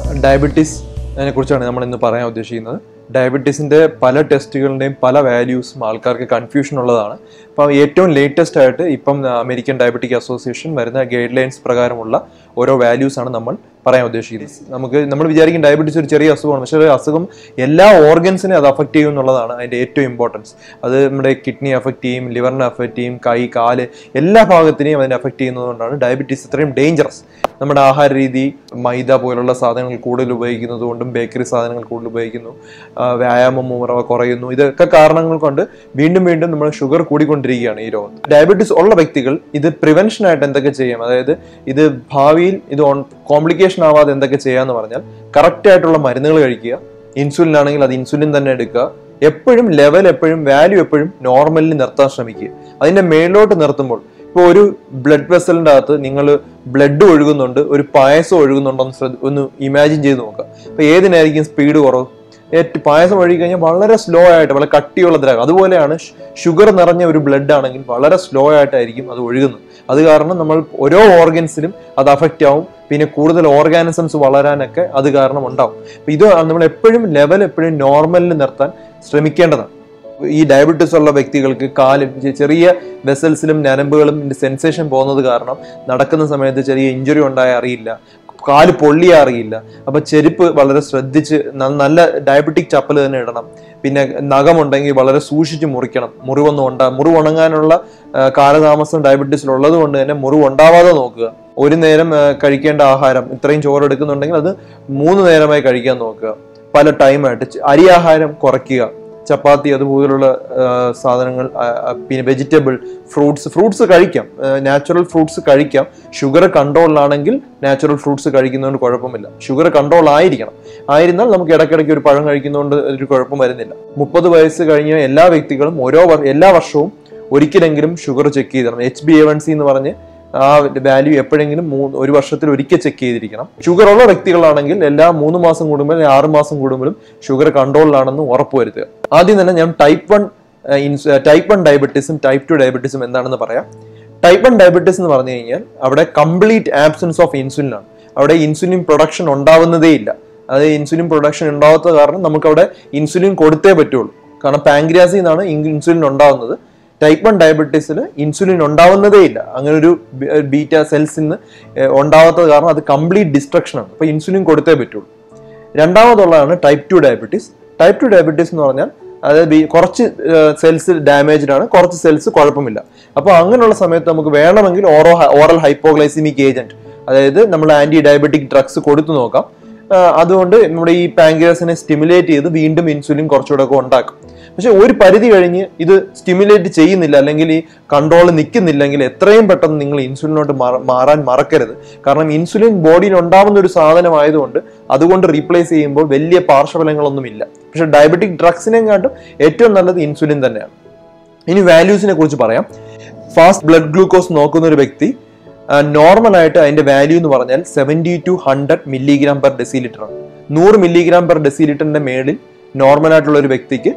diabetes അതിനെ കുറിച്ചാണ് നമ്മൾ ഇന്ന് പറയാൻ ഉദ്ദേശിക്കുന്നത് ഡയബറ്റീസിന്റെ പല ടെസ്റ്റുകളുടെയും പല വാല്യൂസും ആൾക്കാർക്ക് കൺഫ്യൂഷൻ ഉള്ളതാണ് അപ്പം ഏറ്റവും ലേറ്റസ്റ്റ് ആയിട്ട് ഇപ്പം അമേരിക്കൻ ഡയബറ്റിക് അസോസിയേഷൻ വരുന്ന ഗൈഡ് ലൈൻസ് പ്രകാരമുള്ള ഓരോ വാല്യൂസ് ആണ് നമ്മൾ പറയാൻ ഉദ്ദേശിക്കുന്നത് നമുക്ക് നമ്മൾ വിചാരിക്കും ഡയബറ്റീസ് ഒരു ചെറിയ അസുഖമാണ് പക്ഷേ ഒരു അസുഖം എല്ലാ ഓർഗൻസിനെ അത് അഫക്റ്റ് ചെയ്യും എന്നുള്ളതാണ് അതിന്റെ ഏറ്റവും ഇമ്പോർട്ടൻസ് അത് നമ്മുടെ കിഡ്നി അഫക്റ്റ് ചെയ്യും ലിവറിനെ അഫക്റ്റ് ചെയ്യും കൈ കാല് എല്ലാ ഭാഗത്തിനെയും അതിനെ അഫക്റ്റ് ചെയ്യുന്നതുകൊണ്ടാണ് ഡയബറ്റീസ് ഇത്രയും ഡേഞ്ചറസ് നമ്മുടെ ആഹാര രീതി മൈദ പോലുള്ള സാധനങ്ങൾ കൂടുതൽ ഉപയോഗിക്കുന്നത് കൊണ്ടും ബേക്കറി സാധനങ്ങൾ കൂടുതൽ ഉപയോഗിക്കുന്നു ആ, വ്യായാമം മുറ കുറയുന്നു ഇതൊക്കെ കാരണങ്ങൾ കൊണ്ട് വീണ്ടും വീണ്ടും നമ്മൾ ഷുഗർ കൂടിക്കൊണ്ടിരിക്കുകയാണ് ഈ രോഗം ഡയബറ്റീസ് ഉള്ള വ്യക്തികൾ ഇത് പ്രിവെൻഷൻ ആയിട്ട് എന്തൊക്കെ ചെയ്യാം അതായത് ഇത് ഭാവിയിൽ ഇത് കോംപ്ലിക്കേഷൻ ആവാതെ എന്തൊക്കെ ചെയ്യാന്ന് പറഞ്ഞാൽ കറക്റ്റ് ആയിട്ടുള്ള മരുന്നുകൾ കഴിക്കുക ഇൻസുലിൻ ആണെങ്കിൽ അത് ഇൻസുലിൻ തന്നെ എടുക്കുക എപ്പോഴും ലെവൽ എപ്പോഴും വാല്യൂ എപ്പോഴും നോർമലിൽ നിർത്താൻ ശ്രമിക്കുക അതിന്റെ മേലോട്ട് നിർത്തുമ്പോൾ ഇപ്പോൾ ഒരു ബ്ലഡ് വെസലിന്റെ അകത്ത് നിങ്ങൾ ബ്ലഡ് ഒഴുകുന്നുണ്ട് ഒരു പായസം ഒഴുകുന്നുണ്ടോ എന്ന് ശ്രദ്ധ ഒന്ന് ഇമാജിൻ ചെയ്ത് നോക്കുക അപ്പൊ ഏതിനായിരിക്കും സ്പീഡ് കുറവ് ഏറ്റവും പായസം ഒഴുകി കഴിഞ്ഞാൽ വളരെ സ്ലോ ആയിട്ട് വളരെ കട്ടിയുള്ള ദ്രാവകം അതുപോലെയാണ് ഷുഗർ നിറഞ്ഞ ഒരു ബ്ലഡ് ആണെങ്കിൽ വളരെ സ്ലോ ആയിട്ടായിരിക്കും അത് ഒഴുകുന്നത് അത് കാരണം നമ്മൾ ഓരോ ഓർഗൻസിലും അത് അഫക്റ്റ് ആവും പിന്നെ കൂടുതൽ ഓർഗാനിസംസ് വളരാനൊക്കെ അത് കാരണം ഉണ്ടാവും അപ്പൊ ഇത് നമ്മൾ എപ്പോഴും ലെവൽ എപ്പോഴും നോർമലിൽ നിർത്താൻ ശ്രമിക്കേണ്ടതാണ് ഈ ഡയബറ്റീസ് ഉള്ള വ്യക്തികൾക്ക് കാലും ചെ- ചെറിയ വെസൽസിലും നരമ്പുകളും സെൻസേഷൻ പോകുന്നത് കാരണം നടക്കുന്ന സമയത്ത് ചെറിയ ഇഞ്ചുറി ഉണ്ടായ അറിയില്ല കാല് പൊള്ളിയ അറിയില്ല അപ്പൊ ചെരുപ്പ് വളരെ ശ്രദ്ധിച്ച് ന- നല്ല ഡയബറ്റിക് ചപ്പൽ തന്നെ ഇടണം പിന്നെ നഖമുണ്ടെങ്കിൽ വളരെ സൂക്ഷിച്ച് മുറിക്കണം മുറിവൊന്നും ഉണ്ടാ മുറിവ് ഉണങ്ങാനുള്ള ആ, കാലതാമസം ഡയബറ്റീസിൽ ഉള്ളത് കൊണ്ട് തന്നെ മുറിവ് ഉണ്ടാവാതെ നോക്കുക ഒരു നേരം ആ, കഴിക്കേണ്ട ആഹാരം ഇത്രയും ചോറ് എടുക്കുന്നുണ്ടെങ്കിൽ അത് മൂന്ന് നേരമായി കഴിക്കാൻ നോക്കുക പല ടൈമായിട്ട് ച- അരി ആഹാരം കുറയ്ക്കുക ചപ്പാത്തി അതുപോലുള്ള ആ, സാധനങ്ങൾ ആ, ആ, പിന്നെ വെജിറ്റബിൾ ഫ്രൂട്ട്സ് ഫ്രൂട്ട്സ് കഴിക്കാം നാച്ചുറൽ ഫ്രൂട്ട്സ് കഴിക്കാം ഷുഗർ കൺട്രോളിലാണെങ്കിൽ നാച്ചുറൽ ഫ്രൂട്ട്സ് കഴിക്കുന്നതുകൊണ്ട് കുഴപ്പമില്ല ഷുഗർ കൺട്രോൾ ആയിരിക്കണം ആയിരുന്നാൽ നമുക്ക് ഇടയ്ക്കിടയ്ക്ക് ഒരു പഴം കഴിക്കുന്നതുകൊണ്ട് ഒരു കുഴപ്പം വരുന്നില്ല മുപ്പത് വയസ്സ് കഴിഞ്ഞ എല്ലാ വ്യക്തികളും ഓരോ വർ- എല്ലാ വർഷവും ഒരിക്കലെങ്കിലും ഷുഗർ ചെക്ക് ചെയ്തിടണം H B A one C എന്ന് പറഞ്ഞ് ആ വാല്യൂ എപ്പോഴെങ്കിലും മൂന്ന് ഒരു വർഷത്തിൽ ഒരിക്കൽ ചെക്ക് ചെയ്തിരിക്കണം ഷുഗർ ഉള്ള വ്യക്തികളാണെങ്കിൽ എല്ലാ മൂന്ന് മാസം കൂടുമ്പോൾ അല്ലെങ്കിൽ ആറ് മാസം കൂടുമ്പോഴും ഷുഗർ കൺട്രോളിലാണെന്ന് ഉറപ്പുവരുത്തുക ആദ്യം തന്നെ ഞാൻ ടൈപ്പ് വൺ ടൈപ്പ് വൺ ഡയബറ്റീസും ടൈപ്പ് ടു ഡയബറ്റീസും എന്താണെന്ന് പറയാം ടൈപ്പ് വൺ ഡയബറ്റീസ് എന്ന് പറഞ്ഞു കഴിഞ്ഞാൽ അവിടെ കംപ്ലീറ്റ് ആബ്സെൻസ് ഓഫ് ഇൻസുലിൻ ആണ് അവിടെ ഇൻസുലിൻ പ്രൊഡക്ഷൻ ഉണ്ടാവുന്നതേ ഇല്ല അത് ഇൻസുലിൻ പ്രൊഡക്ഷൻ ഉണ്ടാവാത്ത കാരണം നമുക്ക് അവിടെ ഇൻസുലിൻ കൊടുത്തേ പറ്റുള്ളൂ കാരണം പാങ്ക്രിയാസിൽ നിന്നാണ് ഇൻസുലിൻ ഉണ്ടാവുന്നത് ടൈപ്പ് വൺ ഡയബറ്റീസിൽ ഇൻസുലിൻ ഉണ്ടാവുന്നതേ ഇല്ല അങ്ങനെ ഒരു ബീറ്റ സെൽസിൽ നിന്ന് ഉണ്ടാവാത്തത് കാരണം അത് കംപ്ലീറ്റ് ഡിസ്ട്രക്ഷൻ ആണ് അപ്പൊ ഇൻസുലിൻ കൊടുത്തേ പറ്റുള്ളൂ രണ്ടാമതുള്ളതാണ് type two diabetes type two diabetes എന്ന് പറഞ്ഞാൽ അതായത് ഈ കുറച്ച് സെൽസ് ഡാമേജ്ഡ് ആണ് കുറച്ച് സെൽസ് കുഴപ്പമില്ല അപ്പോൾ അങ്ങനെയുള്ള സമയത്ത് നമുക്ക് വേണമെങ്കിൽ ഓറോ ഓറൽ ഹൈപ്പോഗ്ലൈസിമിക് ഏജന്റ് അതായത് നമ്മൾ ആന്റി ഡയബറ്റിക് ഡ്രഗ്സ് കൊടുത്തു നോക്കാം ആ, അതുകൊണ്ട് നമ്മുടെ ഈ പാങ്ക്രിയാസിനെ സ്റ്റിമുലേറ്റ് ചെയ്ത് വീണ്ടും ഇൻസുലിൻ കുറച്ചുകൂടെ ഒക്കെ ഉണ്ടാക്കും പക്ഷെ ഒരു പരിധി കഴിഞ്ഞ് ഇത് സ്റ്റിമുലേറ്റ് ചെയ്യുന്നില്ല അല്ലെങ്കിൽ ഈ കൺട്രോൾ നിൽക്കുന്നില്ലെങ്കിൽ എത്രയും പെട്ടെന്ന് നിങ്ങൾ ഇൻസുലിനോട്ട് മാറ- മാറാൻ മറക്കരുത് കാരണം ഇൻസുലിൻ ബോഡിയിൽ ഉണ്ടാവുന്ന ഒരു സാധനമായതുകൊണ്ട് അതുകൊണ്ട് റീപ്ലേസ് ചെയ്യുമ്പോൾ വലിയ പാർശ്വഫലങ്ങളൊന്നുമില്ല പക്ഷെ ഡയബറ്റിക് ഡ്രഗ്സിനെക്കാട്ടും ഏറ്റവും നല്ലത് ഇൻസുലിൻ തന്നെയാണ് ഇനി വാല്യൂസിനെ കുറിച്ച് പറയാം ഫാസ്റ്റ് ബ്ലഡ് ഗ്ലൂക്കോസ് നോക്കുന്ന ഒരു വ്യക്തി നോർമൽ ആയിട്ട് അതിന്റെ വാല്യൂ എന്ന് പറഞ്ഞാൽ seventy to hundred milligram per decilitre ആണ് നൂറ് മില്ലിഗ്രാം പെർ ഡെസിലിറ്ററിന്റെ മേളിൽ നോർമൽ ആയിട്ടുള്ള ഒരു വ്യക്തിക്ക്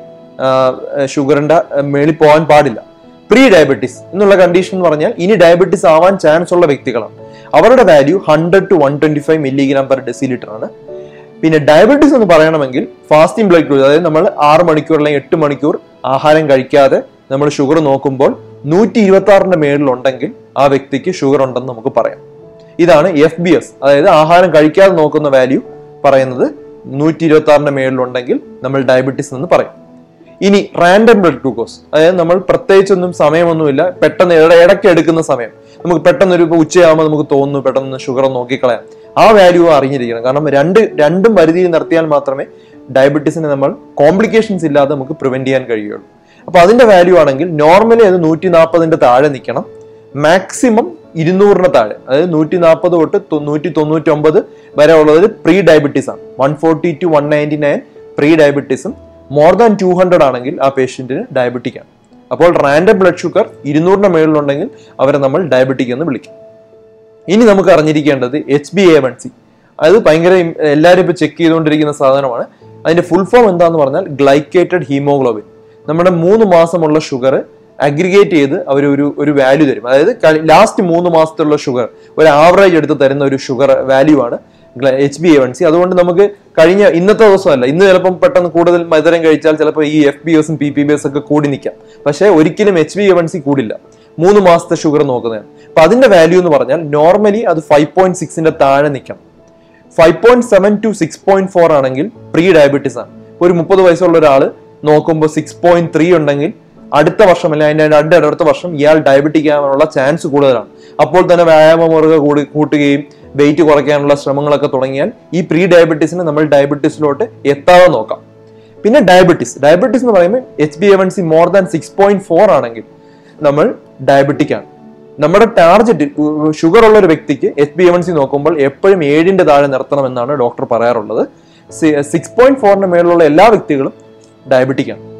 ഷുഗറിന്റെ മേളിൽ പോകാൻ പാടില്ല പ്രീ ഡയബറ്റീസ് എന്നുള്ള കണ്ടീഷൻ എന്ന് പറഞ്ഞാൽ ഇനി ഡയബറ്റീസ് ആവാൻ ചാൻസ് ഉള്ള വ്യക്തികളാണ് അവരുടെ value hundred to one twenty five milligram per decilitre ആണ് പിന്നെ ഡയബറ്റീസ് എന്ന് പറയണമെങ്കിൽ ഫാസ്റ്റിംഗ് ബ്ലഡ് ഗ്ലൂക്കോസ് അതായത് നമ്മൾ ആറ് മണിക്കൂർ അല്ലെങ്കിൽ എട്ട് മണിക്കൂർ ആഹാരം കഴിക്കാതെ നമ്മൾ ഷുഗർ നോക്കുമ്പോൾ നൂറ്റി ഇരുപത്തി ആറിന്റെ മേളിലുണ്ടെങ്കിൽ ആ വ്യക്തിക്ക് ഷുഗർ ഉണ്ടെന്ന് നമുക്ക് പറയാം ഇതാണ് എഫ് ബി എസ് അതായത് ആഹാരം കഴിക്കാതെ നോക്കുന്ന വാല്യൂ പറയുന്നത് നൂറ്റി ഇരുപത്തി ആറിന്റെ മേളിലുണ്ടെങ്കിൽ നമ്മൾ ഡയബറ്റീസ് എന്ന് പറയും ഇനി റാൻഡം ബ്ലഡ് ഗ്ലൂക്കോസ് അതായത് നമ്മൾ പ്രത്യേകിച്ചൊന്നും സമയമൊന്നുമില്ല പെട്ടെന്ന് ഇട ഇടയ്ക്ക് എടുക്കുന്ന സമയം നമുക്ക് പെട്ടെന്ന് ഒരു ഇപ്പൊ ഉച്ചയാകുമ്പോൾ നമുക്ക് തോന്നുന്നു പെട്ടെന്ന് ഷുഗർ നോക്കിക്കളയാം ആ വാല്യൂ അറിഞ്ഞിരിക്കണം കാരണം രണ്ട് രണ്ടും പരിധിയിൽ നിർത്തിയാൽ മാത്രമേ ഡയബറ്റീസിനെ നമ്മൾ കോംപ്ലിക്കേഷൻസ് ഇല്ലാതെ നമുക്ക് പ്രിവെന്റ് ചെയ്യാൻ കഴിയുള്ളൂ അപ്പൊ അതിന്റെ വാല്യൂ ആണെങ്കിൽ നോർമലി അത് നൂറ്റി നാൽപ്പതിന്റെ താഴെ നിൽക്കണം മാക്സിമം ഇരുന്നൂറിന് താഴെ അതായത് നൂറ്റി നാൽപ്പത് തൊട്ട് തൊ- നൂറ്റി തൊണ്ണൂറ്റി ഒമ്പത് വരെ ഉള്ളത് പ്രീ ഡയബറ്റീസ് ആണ് one forty to one ninety nine pre ഡയബറ്റീസും മോർ ദാൻ ടു ഹൺഡ്രഡ് ആണെങ്കിൽ ആ പേഷ്യന്റിന് ഡയബറ്റിക് ആണ് അപ്പോൾ റാൻഡം ബ്ലഡ് ഷുഗർ ഇരുന്നൂറിന് മേളിലുണ്ടെങ്കിൽ അവരെ നമ്മൾ ഡയബറ്റിക് എന്ന് വിളിക്കും ഇനി നമുക്ക് അറിഞ്ഞിരിക്കേണ്ടത് H B A one C അത് ഭയങ്കര ഇം- എല്ലാവരും ഇപ്പൊ ചെക്ക് ചെയ്തുകൊണ്ടിരിക്കുന്ന സാധനമാണ് അതിന്റെ ഫുൾ ഫോം എന്താന്ന് പറഞ്ഞാൽ ഗ്ലൈക്കേറ്റഡ് ഹീമോഗ്ലോബിൻ നമ്മുടെ മൂന്ന് മാസമുള്ള ഷുഗർ അഗ്രിഗേറ്റ് ചെയ്ത് അവർ ഒരു ഒരു വാല്യൂ തരും അതായത് ലാസ്റ്റ് മൂന്ന് മാസത്തുള്ള ഷുഗർ ഒരു ആവറേജ് എടുത്ത് തരുന്ന ഒരു ഷുഗർ വാല്യൂ ആണ് H B A one C അതുകൊണ്ട് നമുക്ക് കഴിഞ്ഞ ഇന്നത്തെ ദിവസമല്ല ഇന്ന് ചിലപ്പം പെട്ടെന്ന് കൂടുതൽ മധുരം കഴിച്ചാൽ ചിലപ്പോൾ ഈ എഫ് ബി എസും പി പി ബി എസ് ഒക്കെ കൂടി നിൽക്കാം പക്ഷേ ഒരിക്കലും H B A one C കൂടില്ല മൂന്ന് മാസത്തെ ഷുഗർ നോക്കുന്നതാണ് അപ്പൊ അതിന്റെ വാല്യൂ എന്ന് പറഞ്ഞാൽ നോർമലി അത് ഫൈവ് പോയിന്റ് സിക്സിന്റെ താഴെ നിൽക്കണം five point seven to six point four ആണെങ്കിൽ പ്രീ ഡയബറ്റീസ് ആണ് ഒരു മുപ്പത് വയസ്സുള്ള ഒരാൾ നോക്കുമ്പോൾ സിക്സ് പോയിന്റ് ത്രീ ഉണ്ടെങ്കിൽ അടുത്ത വർഷം അല്ലെ അതിന്റെ രണ്ട് അടുത്ത വർഷം ഇയാൾ ഡയബറ്റിക് ആവാനുള്ള ചാൻസ് കൂടുതലാണ് അപ്പോൾ തന്നെ വ്യായാമ മുറുക കൂടി കൂട്ടുകയും വെയിറ്റ് കുറയ്ക്കാനുള്ള ശ്രമങ്ങളൊക്കെ തുടങ്ങിയാൽ ഈ പ്രീ ഡയബറ്റീസിനെ നമ്മൾ ഡയബറ്റീസിലോട്ട് എത്താതെ നോക്കാം പിന്നെ ഡയബറ്റീസ് ഡയബറ്റീസ് എന്ന് പറയുമ്പോൾ H B A one C more than six point four ആണെങ്കിൽ നമ്മൾ ഡയബറ്റിക് ആണ് നമ്മുടെ ടാർജറ്റ് ഷുഗർ ഉള്ള ഒരു വ്യക്തിക്ക് എച്ച് ബി എം സി നോക്കുമ്പോൾ എപ്പോഴും ഏഴിന്റെ താഴെ നിർത്തണം എന്നാണ് ഡോക്ടർ പറയാറുള്ളത് സിക്സ് പോയിന്റ് ഫോറിന് മേലുള്ള എല്ലാ വ്യക്തികളും ഡയബറ്റിക് ആണ്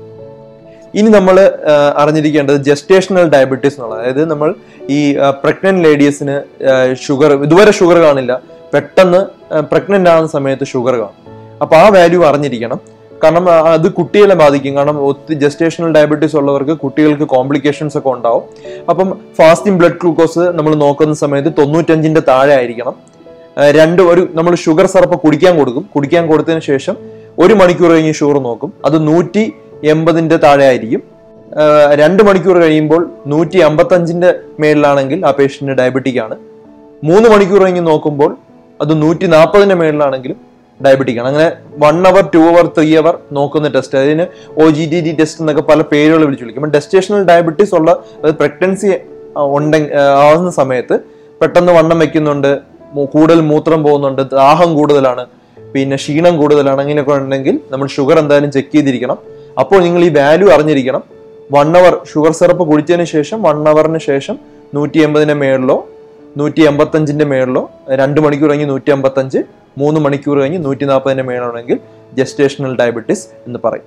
ഇനി നമ്മൾ അറിഞ്ഞിരിക്കേണ്ടത് ജസ്റ്റേഷണൽ ഡയബറ്റീസ് എന്നുള്ളത് അതായത് നമ്മൾ ഈ പ്രഗ്നന്റ് ലേഡീസിന് ഷുഗർ ഇതുവരെ ഷുഗർ കാണില്ല പെട്ടെന്ന് പ്രഗ്നന്റ് ആകുന്ന സമയത്ത് ഷുഗർ കാണും അപ്പൊ ആ വാല്യൂ അറിഞ്ഞിരിക്കണം കാരണം ആ, അത് കുട്ടികളെ ബാധിക്കും കാരണം ഒത്തിരി ജസ്റ്റേഷണൽ ഡയബറ്റീസ് ഉള്ളവർക്ക് കുട്ടികൾക്ക് കോംപ്ലിക്കേഷൻസ് ഒക്കെ ഉണ്ടാവും അപ്പം ഫാസ്റ്റിംഗ് ബ്ലഡ് ഗ്ലൂക്കോസ് നമ്മൾ നോക്കുന്ന സമയത്ത് തൊണ്ണൂറ്റഞ്ചിന്റെ താഴെ ആയിരിക്കണം ആ, രണ്ട് ഒരു നമ്മൾ ഷുഗർ സിറപ്പ് കുടിക്കാൻ കൊടുക്കും കുടിക്കാൻ കൊടുത്തതിന് ശേഷം ഒരു മണിക്കൂർ കഴിഞ്ഞ് ഷുഗർ നോക്കും അത് നൂറ്റി എൺപതിന്റെ താഴെ ആയിരിക്കും ആ, രണ്ട് മണിക്കൂർ കഴിയുമ്പോൾ നൂറ്റി അമ്പത്തഞ്ചിന്റെ മേളിലാണെങ്കിൽ ആ പേഷ്യന്റ് ഡയബറ്റിക് ആണ് മൂന്ന് മണിക്കൂർ കഴിഞ്ഞ് നോക്കുമ്പോൾ അത് നൂറ്റി നാൽപ്പതിന്റെ മേളിലാണെങ്കിലും ഡയബറ്റിക് ആണ് അങ്ങനെ one hour two hour three hour നോക്കുന്ന ടെസ്റ്റ് അതിന് O G T T test എന്നൊക്കെ പല പേരുകൾ വിളിച്ചു വിളിക്കും അപ്പം ടെസ്റ്റേഷണൽ ഡയബറ്റീസ് ഉള്ള പ്രഗ്നൻസി ഉണ്ടെങ്കിൽ ആവുന്ന സമയത്ത് പെട്ടെന്ന് വണ്ണം വെക്കുന്നുണ്ട് മൂ- കൂടുതൽ മൂത്രം പോകുന്നുണ്ട് ദാഹം കൂടുതലാണ് പിന്നെ ക്ഷീണം കൂടുതലാണ് അങ്ങനെയൊക്കെ ഉണ്ടെങ്കിൽ നമ്മൾ ഷുഗർ എന്തായാലും ചെക്ക് ചെയ്തിരിക്കണം അപ്പോൾ നിങ്ങൾ ഈ വാല്യൂ അറിഞ്ഞിരിക്കണം വൺ അവർ ഷുഗർ സിറപ്പ് കുടിച്ചതിന് ശേഷം വൺ അവറിന് ശേഷം നൂറ്റി എൺപതിന്റെ മേളിലോ നൂറ്റി എൺപത്തഞ്ചിന്റെ മേളിലോ രണ്ട് മണിക്കൂർ കഴിഞ്ഞ് നൂറ്റി അമ്പത്തഞ്ച് മൂന്ന് മണിക്കൂർ കഴിഞ്ഞ് നൂറ്റി നാൽപ്പതിന്റെ മേളാണെങ്കിൽ ജസ്റ്റേഷണൽ ഡയബറ്റിസ് എന്ന് പറയും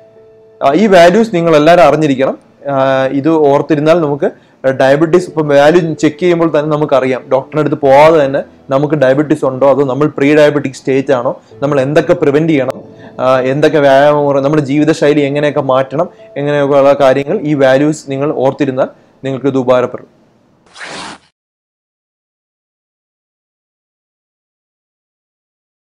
ആ, ഈ വാല്യൂസ് നിങ്ങൾ എല്ലാവരും അറിഞ്ഞിരിക്കണം ആ, ഇത് ഓർത്തിരുന്നാൽ നമുക്ക് ഡയബറ്റീസ് ഇപ്പം വാല്യൂ ചെക്ക് ചെയ്യുമ്പോൾ തന്നെ നമുക്കറിയാം ഡോക്ടറിന്റെ അടുത്ത് പോവാതെ തന്നെ നമുക്ക് ഡയബറ്റീസ് ഉണ്ടോ അതോ നമ്മൾ പ്രീ ഡയബറ്റിക് സ്റ്റേജ് ആണോ നമ്മൾ എന്തൊക്കെ പ്രിവെന്റ് ചെയ്യണം ആ, എന്തൊക്കെ വ്യായാമം മുറ- നമ്മുടെ ജീവിതശൈലി എങ്ങനെയൊക്കെ മാറ്റണം എങ്ങനെയൊക്കെയുള്ള കാര്യങ്ങൾ ഈ വാല്യൂസ് നിങ്ങൾ ഓർത്തിരുന്നാൽ നിങ്ങൾക്ക് ഇത് ഉപകാരപ്പെടും